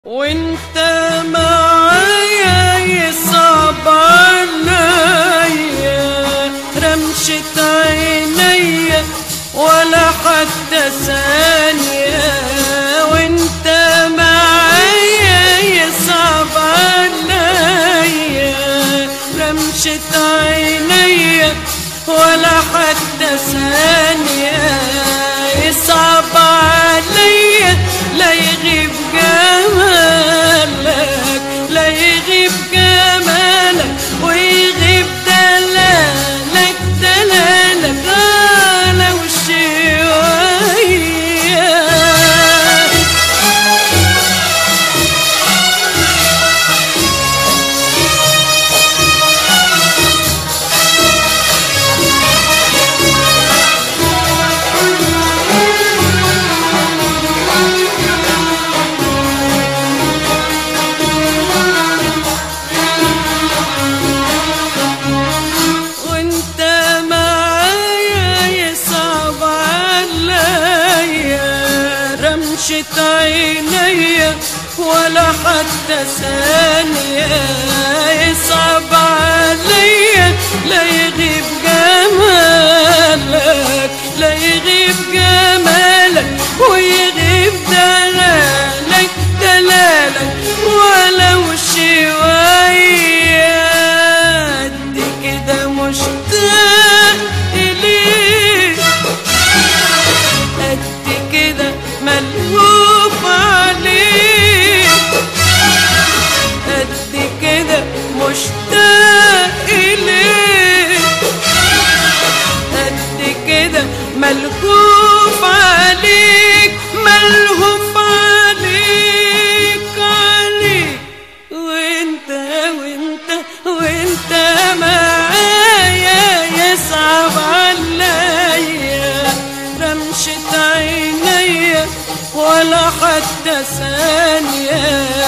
وانت معايا يصعب عليا رمشة عينيا ولا حتى ثانية وانت معايا يصعب عليا رمشة عينيا ولا حتى ثانية يصعب عليا لا يغيب جمالك لا يغيب جمالك ويغيب دلالك دلالك على وشوية وانت معايا يصعب عليا رمشة عينيا ولا حتى ثانية يصعب عليا لا يغيب جمالك لا يغيب جمالك ويغيب دلالك دلالك ولو شوية قد كده مشتاق إليك قد كده ملهوف عليك قد كده مشتاق إليك قد كده ملهوف عليك ملهوف عليك عليك وانت وانت وانت معايا يصعب عليا رمشة عينيا ولا حتى ثانية